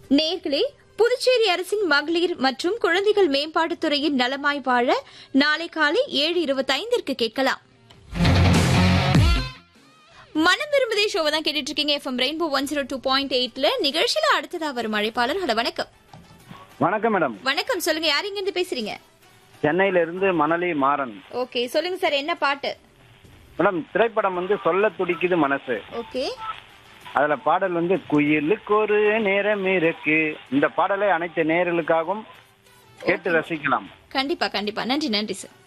நேர்களே புதுச்சேரி அரசின் மகளிர் மற்றும் குழந்தைகள் மேம்பாட்டுத் துறையின் நலமாய் வாழ நாளை காலை ஏழு இருபத்தைந்திற்கு கேட்கலாம் மனம் விரும்புதே ஷோவை தான் கேட்டுட்டு இருக்கீங்க FM rainbow one zero two point எயிட்ல நிகழ்ச்சியில அடுத்ததா வரும் அழைப்பாளர் ஹலோ வணக்கம் வணக்கம் மேடம் வணக்கம் சொல்லுங்க யார் இங்க இருந்து பேசுறீங்க சென்னையில இருந்து மணலி மாறன் ஓகே சொல்லுங்க சார் என்ன பாட்டு மேடம் திரைப்படம் வந்து சொல்ல துடிக்குது மனசு ஓகே அதுல பாடல் வந்து குயிலுக்கு ஒரு நேரம் இருக்கு இந்த பாடலை அனைத்து நேயர்களுக்காகவும் கேட்டு ரசிக்கலாம் கண்டிப்பா கண்டிப்பா நன்றி நன்றி சார்